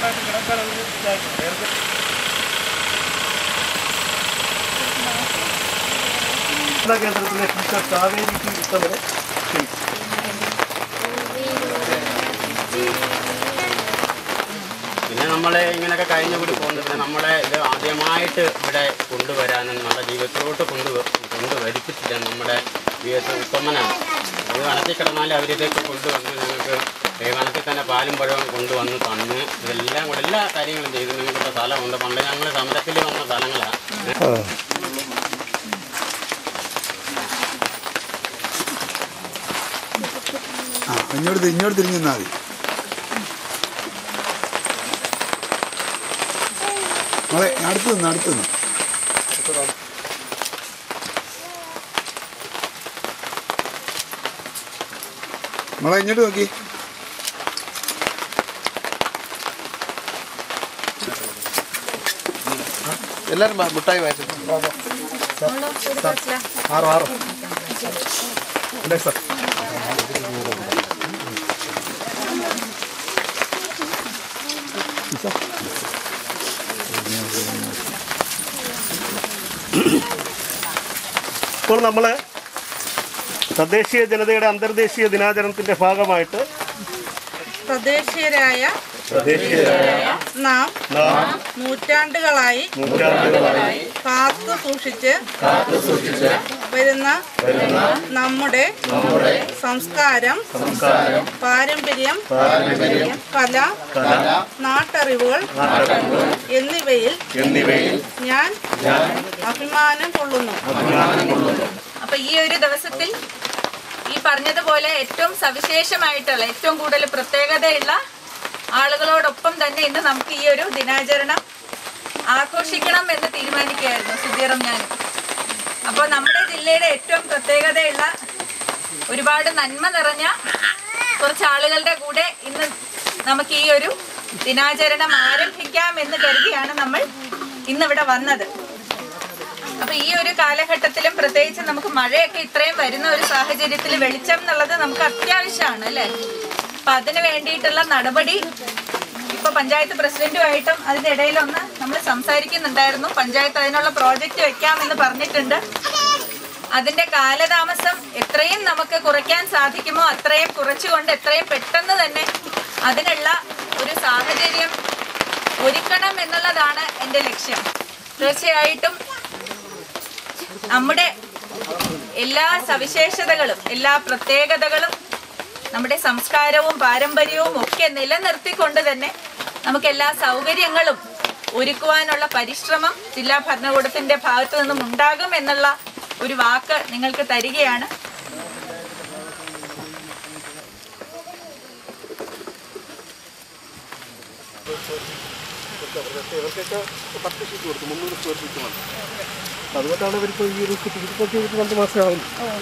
കെട്ടായിട്ട് കിടക്കാനുള്ള ഇതായിട്ടുണ്ട് നേരത്തെ ജില്ലാ കേന്ദ്രത്തിലെ ടീച്ചർ കാവേരിക്ക് ഇത്തവരെ ക്ഷണിച്ചു പിന്നെ നമ്മളെ ഇങ്ങനെയൊക്കെ കഴിഞ്ഞുകൂടി പോകുന്നു പിന്നെ നമ്മളെ ഇത് ആദ്യമായിട്ട് ഇവിടെ കൊണ്ടുവരാനും നമ്മുടെ ജീവിതത്തിലോട്ട് കൊണ്ടു കൊണ്ടുവരിപ്പിച്ചില്ല നമ്മുടെ ജീവിതത്തിൽ ഉത്തമനാണ് അത് വനത്തിൽ കിടന്നാൽ അവരിതൊക്കെ കൊണ്ടുവന്ന് ഞങ്ങൾക്ക് ഈ വനത്തിൽ തന്നെ പാലും പഴവും കൊണ്ടുവന്ന് തന്ന് ഇതെല്ലാം കൂടെ എല്ലാ കാര്യങ്ങളും ചെയ്ത് നിങ്ങളുടെ സ്ഥലമുണ്ട് പണ്ട് ഞങ്ങൾ സമരത്തിൽ വന്ന സ്ഥലങ്ങളാണ് ആ ഇങ്ങോട്ട് തി- ഇങ്ങോട്ട് തിരിഞ്ഞു നിന്നാൽ മതി മോളെ അടുത്ത് നിന്ന് അടുത്ത് നിന്ന് മോളെ ഇങ്ങോട്ട് നോക്കി എല്ലാവരും മുട്ടായി വായിച്ചു ആറോ ആറോ അല്ലേ സാർ ഇപ്പോൾ നമ്മൾ തദ്ദേശീയ ജനതയുടെ അന്തർദേശീയ ദിനാചരണത്തിന്റെ ഭാഗമായിട്ട് തദ്ദേശീയരായ നാം നൂറ്റാണ്ടുകളായി കാത്തു സൂക്ഷിച്ച് വരുന്ന നമ്മുടെ സംസ്കാരം പാരമ്പര്യം കല നാട്ടറിവുകൾ എന്നിവയിൽ ഞാൻ അഭിമാനം കൊള്ളുന്നു അപ്പൊ ഈ ഒരു ദിവസത്തിൽ ഈ പറഞ്ഞതുപോലെ ഏറ്റവും സവിശേഷമായിട്ടുള്ള ഏറ്റവും കൂടുതൽ പ്രത്യേകതയുള്ള ആളുകളോടൊപ്പം തന്നെ ഇന്ന് നമുക്ക് ഈ ഒരു ദിനാചരണം ആഘോഷിക്കണം എന്ന് തീരുമാനിക്കുകയായിരുന്നു സുധീറും ഞാനും അപ്പോൾ നമ്മുടെ ജില്ലയുടെ ഏറ്റവും പ്രത്യേകതയുള്ള ഒരുപാട് നന്മ നിറഞ്ഞ കുറച്ച് ആളുകളുടെ കൂടെ ഇന്ന് നമുക്ക് ഈ ഒരു ദിനാചരണം ആരംഭിക്കാം എന്ന് കരുതിയാണ് നമ്മൾ ഇന്നിവിടെ വന്നത് അപ്പൊ ഈ ഒരു കാലഘട്ടത്തിലും പ്രത്യേകിച്ച് നമുക്ക് മഴയൊക്കെ ഇത്രയും വരുന്ന ഒരു സാഹചര്യത്തിൽ വെളിച്ചം എന്നുള്ളത് നമുക്ക് അത്യാവശ്യമാണ് അല്ലെ അപ്പൊ അതിന് വേണ്ടിയിട്ടുള്ള നടപടി ഇപ്പൊ പഞ്ചായത്ത് പ്രസിഡന്റുമായിട്ടും അതിന്റെ ഇടയിലൊന്ന് നമ്മൾ സംസാരിക്കുന്നുണ്ടായിരുന്നു പഞ്ചായത്ത് അതിനുള്ള പ്രോജക്റ്റ് വെക്കാമെന്ന് പറഞ്ഞിട്ടുണ്ട് അതിന്റെ കാലതാമസം എത്രയും നമുക്ക് കുറയ്ക്കാൻ സാധിക്കുമോ അത്രയും കുറച്ചുകൊണ്ട് എത്രയും പെട്ടെന്ന് തന്നെ അതിനുള്ള ഒരു സാഹചര്യം ഒരുക്കണം എന്നുള്ളതാണ് എൻ്റെ ലക്ഷ്യം തീർച്ചയായിട്ടും നമ്മുടെ എല്ലാ സവിശേഷതകളും എല്ലാ പ്രത്യേകതകളും നമ്മുടെ സംസ്കാരവും പാരമ്പര്യവും ഒക്കെ നിലനിർത്തിക്കൊണ്ട് തന്നെ നമുക്ക് എല്ലാ സൗകര്യങ്ങളും ഒരുക്കുവാനുള്ള പരിശ്രമം ജില്ലാ ഭരണകൂടത്തിന്റെ ഭാഗത്തു നിന്നും ഉണ്ടാകും എന്നുള്ള ഒരു വാക്ക് നിങ്ങൾക്ക് തരികയാണ് ഇവർക്കൊക്കെ പത്ത് ഷീറ്റ് കൊടുത്തു മുന്നൂറ് സ്ക്വയർ ഫീറ്റ് മതി അതുകൊണ്ടാണ് ഇവരിപ്പോൾ ഈ ഒരു ഇതിപ്പോൾ ചെയ്തിട്ട് രണ്ട് മാസമാകും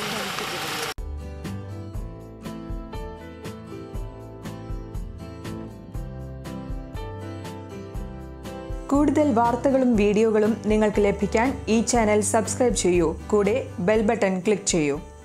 കൂടുതൽ വാർത്തകളും വീഡിയോകളും നിങ്ങൾക്ക് ലഭിക്കാൻ ഈ ചാനൽ സബ്സ്ക്രൈബ് ചെയ്യൂ കൂടെ ബെൽ ബട്ടൺ ക്ലിക്ക് ചെയ്യൂ